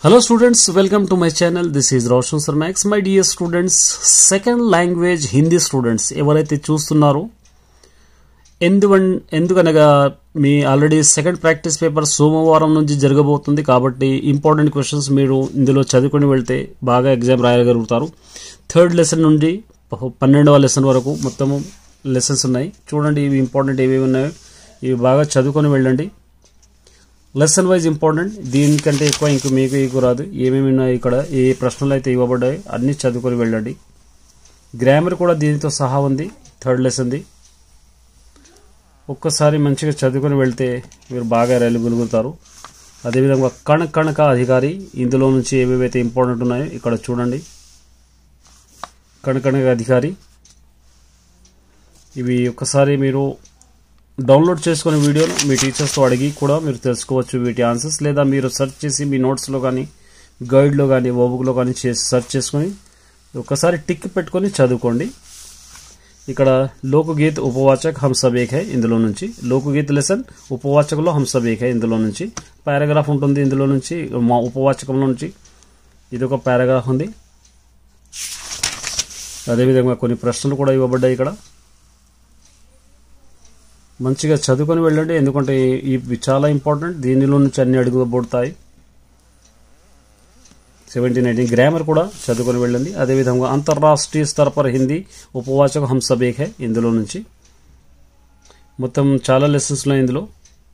Hello students, welcome to my channel. This is Roshan Sir Max. My dear students, second language Hindi students ఎవరైతే చూస్తున్నారో ఎందువన్ ఎందుకనగా మీ already second practice paper సోమవారం నుంచి జరగబోతుంది కాబట్టి ఇంపార్టెంట్ క్వశ్చన్స్ మీరు ఇందులో చదువుకొని వెళ్తే బాగా ఎగ్జామ్ రాయగలుగుతారు థర్డ్ లెసన్ నుండి ప- పన్నెండవ లెసన్ వరకు మొత్తము లెసన్స్ ఉన్నాయి చూడండి ఇవి ఇంపార్టెంట్ ఏవేవి ఉన్నాయో ఇవి బాగా చదువుకొని వెళ్ళండి లెసన్ వైజ్ ఇంపార్టెంట్ దీనికంటే ఎక్కువ ఇంక మీకు ఎక్కువ రాదు ఏమేమి ఉన్నాయి ఇక్కడ ఏ ప్రశ్నలు అయితే ఇవ్వబడ్డాయి అన్నీ చదువుకొని వెళ్ళండి గ్రామర్ కూడా దీనితో సహా ఉంది థర్డ్ లెసన్ది ఒక్కసారి మంచిగా చదువుకొని వెళ్తే మీరు బాగా రైలుగలుగుతారు అదేవిధంగా కణ కణక అధికారి ఇందులో నుంచి ఏవేవైతే ఇంపార్టెంట్ ఉన్నాయో ఇక్కడ చూడండి కణకణక అధికారి ఇవి ఒక్కసారి మీరు డౌన్లోడ్ చేసుకునే వీడియోను మీ టీచర్స్తో అడిగి కూడా మీరు తెలుసుకోవచ్చు వీటి ఆన్సర్స్ లేదా మీరు సెర్చ్ చేసి మీ నోట్స్లో కానీ గైడ్లో కానీ ఓబుక్లో కానీ చేసి సెర్చ్ చేసుకొని ఒకసారి టిక్ పెట్టుకొని చదువుకోండి ఇక్కడ లోకగీత్ ఉపవాచక్ హమ్ సబ్ ఏక్ హై ఇందులో నుంచి లోకగీత్ లెసన్ ఉపవాచకలో హమ్ సబ్ ఏక్ హై ఇందులో నుంచి పారాగ్రాఫ్ ఉంటుంది ఇందులో నుంచి మా ఉపవాచకంలో నుంచి ఇది ఒక పారాగ్రాఫ్ ఉంది అదేవిధంగా కొన్ని ప్రశ్నలు కూడా ఇవ్వబడ్డాయి ఇక్కడ మంచిగా చదువుకొని వెళ్ళండి ఎందుకంటే ఇవి చాలా ఇంపార్టెంట్ దీనిలో నుంచి అన్ని అడుగుబడతాయి సెవెంటీన్ ఎయిటీన్ గ్రామర్ కూడా చదువుకొని వెళ్ళండి అదేవిధంగా అంతర్రాష్ట్రీయ స్తర పర్ హిందీ ఉపవాచక హం సబ్ ఏక్ హై ఇందులో నుంచి మొత్తం చాలా లెసన్స్ ఉన్నాయి ఇందులో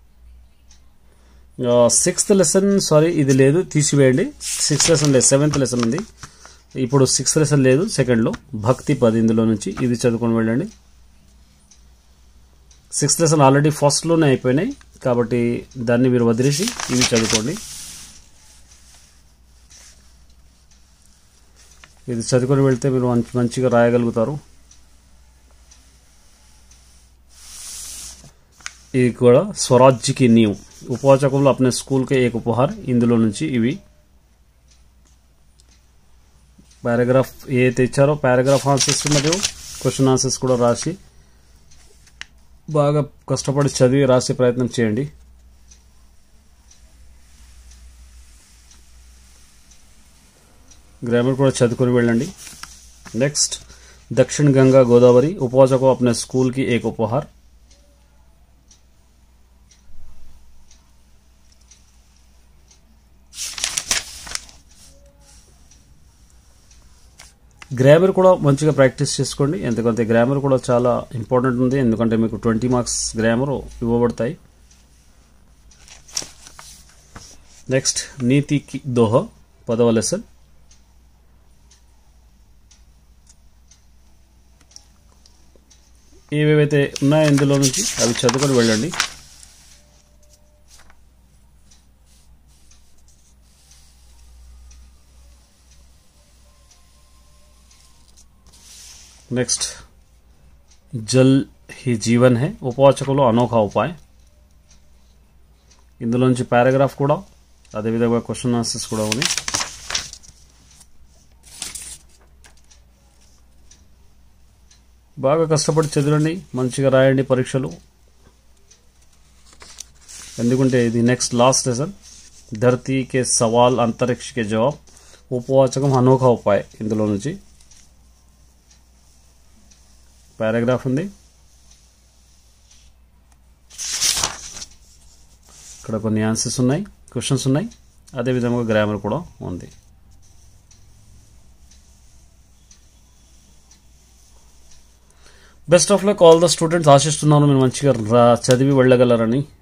సిక్స్త్ లెసన్ సారీ ఇది లేదు తీసివేయండి సిక్స్త్ లెసన్ లేదు సెవెంత్ లెసన్ ఉంది ఇప్పుడు సిక్స్త్ లెసన్ లేదు సెకండ్లో భక్తి పది ఇందులో నుంచి ఇది చదువుకొని వెళ్ళండి సిక్స్త్ లెసన్ ఆల్రెడీ ఫస్ట్లోనే అయిపోయినాయి కాబట్టి దాన్ని మీరు వదిలేసి ఇవి చదువుకోండి ఇది చదువుకొని వెళ్తే మీరు మంచి మంచిగా రాయగలుగుతారు ఇది కూడా స్వరాజ్యకి నీవ్ ఉపవాచకంలో అప్నే స్కూల్కే ఏక ఉపహార్ ఇందులో నుంచి ఇవి పారాగ్రాఫ్ ఏదైతే ఇచ్చారో పారాగ్రాఫ్ ఆన్సర్స్ మరియు క్వశ్చన్ ఆన్సర్స్ కూడా రాసి బాగా కష్టపడి చదివి రాసే ప్రయత్నం చేయండి గ్రామర్ కూడా చదువుకొని వెళ్ళండి నెక్స్ట్ దక్షిణ గంగా గోదావరి ఉపవాసకు अपने स्कूल की एक उपहार గ్రామర్ కూడా మంచిగా ప్రాక్టీస్ చేసుకోండి ఎందుకంటే గ్రామర్ కూడా చాలా ఇంపార్టెంట్ ఉంది ఎందుకంటే మీకు ట్వంటీ మార్క్స్ గ్రామర్ ఇవ్వబడతాయి నెక్స్ట్ నీతికి దోహ పదవ లెసన్ ఏవేవైతే ఉన్నాయో ఇందులో నుంచి అవి చదువుకొని వెళ్ళండి నెక్స్ట్ జల్ హీ జీవన్ హే ఉపవాచకులు అనోఖా ఉపాయ్ ఇందులోంచి పారాగ్రాఫ్ కూడా అదేవిధంగా క్వశ్చన్ ఆన్సర్స్ కూడా ఉన్నాయి బాగా కష్టపడి చదవండి మంచిగా రాయండి పరీక్షలు ఎందుకంటే ఇది నెక్స్ట్ లాస్ట్ లెసన్ ధరతీ కే సవాల్ అంతరిక్ష కే జవాబ్ ఉపవాచకం అనోఖా ఉపాయ్ ఇందులో నుంచి పారాగ్రాఫ్ ఉంది ఇక్కడ కొన్ని ఆన్సర్స్ ఉన్నాయి క్వశ్చన్స్ ఉన్నాయి అదేవిధంగా గ్రామర్ కూడా ఉంది best of luck all the students ఆశిస్తున్నాను మీరు మంచిగా రా చదివి వెళ్ళగలరని